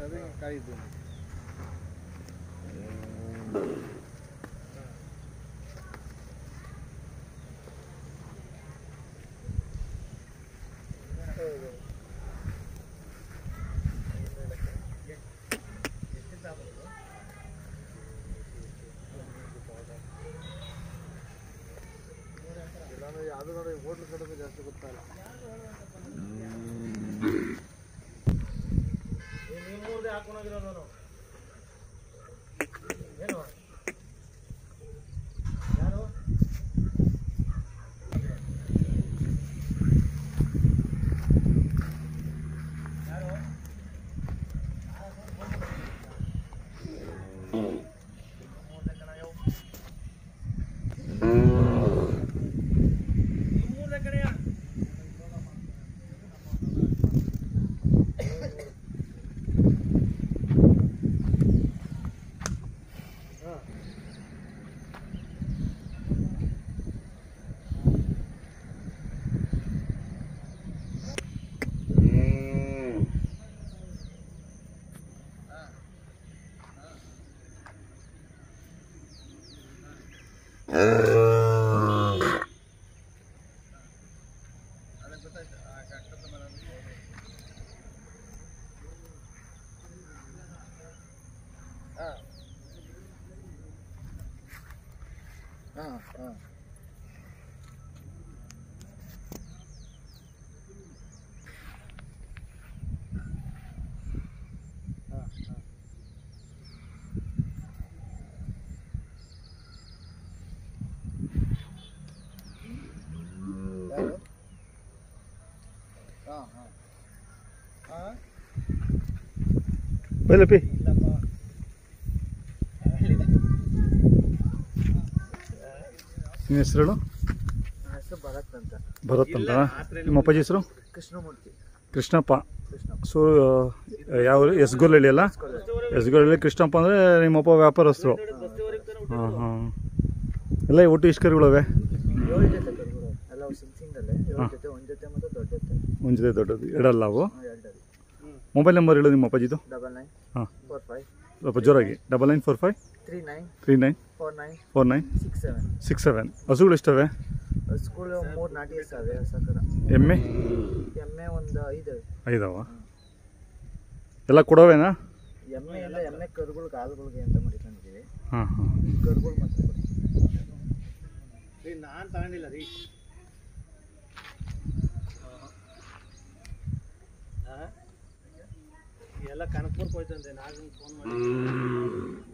ಅದೇ ಕಾಯಿದ್ದು ನಾನು ಯಾವುದು ನೋಡಿ ಹೋಟ್ಲು ಕಡಿಮೆ ಜಾಸ್ತಿ ಗೊತ್ತಲ್ಲ ನಿಮ್ಮೂರ್ದೇ ಹಾಕೊಂಡೋಗಿರೋ ನಾನು ಏನು ಯಾರು ಯಾರು ನಿಮ್ಮೂರ್ದೇ ಕಣಯ್ಯೋ. ನಿಮ್ಮೂರ್ದೇ ಕಣಯ್ಯ. ಹಾಂ ಹಾಂ ಹಾಂ ಹಾಂ ಯಾರು ಹಾಂ ಹಾಂ ಹಾಂ ಬೈಲಪ್ಪಿ ಇಲ್ಲಪ್ಪ ನಿಮ್ಮ ಹೆಸರು ನನ್ನ ಹೆಸರು ಭರತ್ ಅಂತ ಭರತ್ ಅಂತ ನಿಮ್ಮ ಅಪ್ಪಾಜಿ ಹೆಸರು ಕೃಷ್ಣಮೂರ್ತಿ ಕೃಷ್ಣಪ್ಪ ಕೃಷ್ಣ ಸೊ ಯಾವ ಎಸ್ಗೋಲಹಳ್ಳಿ ಅಲ್ಲ ಎಸ್ಗೋಲಹಳ್ಳಿ ಕೃಷ್ಣಪ್ಪ ಅಂದರೆ ನಿಮ್ಮಪ್ಪ ವ್ಯಾಪಾರಸ್ಥರು ಹಾಂ ಹಾಂ ಎಲ್ಲ ಒಟ್ಟು ಇಷ್ಟು ಕರುಗಳವೆ ಏಳು ಜೊತೆ ಕರುಗಳು ಎಲ್ಲ ಸಿಂಗ್ ಸಿಂಗಲ್ಲೇ ಏಳು ಹಾಂ. ಜೊತೆ ಒಂದು ಜೊತೆ ಮತ್ತು ದೊಡ್ಡ ಜೊತೆ ಒಂದು ಜೊತೆ ದೊಡ್ಡದು ಎರಡಲ್ಲ ಅವು ಎರಡಲ್ಲಿ ಮೊಬೈಲ್ ನಂಬರ್ ಹೇಳು ನಿಮ್ಮ ಅಪ್ಪಾಜಿದು ಡಬಲ್ ನೈನ್ ಹಾಂ ಫೋರ್ ಫೈವ್ ಸ್ವಲ್ಪ ಜೋರಾಗಿ double nine four five three nine three nine four nine four nine six seven six seven ಹಸುಗಳು ಎಷ್ಟವೆ ಸ್ಕೂಲ್ ಮೂರು ನಾಟಿ ಇರ್ತವೆ ಸಕರ ಎಮ್ಮೆ ಎಮ್ಮೆ ಒಂದು ಐದು ಐದವ ಎಲ್ಲ ಕೊಡೋವೇನಾ ಎಮ್ಮೆ ಎಲ್ಲ ಎಮ್ಮೆ ಕರುಗಳು ಕಾಲುಗಳಿಗೆ ಅಂತ ಮಾಡಿಕೊಂಡಿದ್ದೀವಿ ಹಾಂ ಹಾಂ ಕರುಗಳು ಮತ್ತೆ ನಾನು ತಗೊಂಡಿಲ್ಲ ರೀ ಎಲ್ಲ ಕನಕಪುರಕ್ಕೆ ಹೋಯ್ತಂತೆ ನಾನು ಫೋನ್ ಮಾಡಿ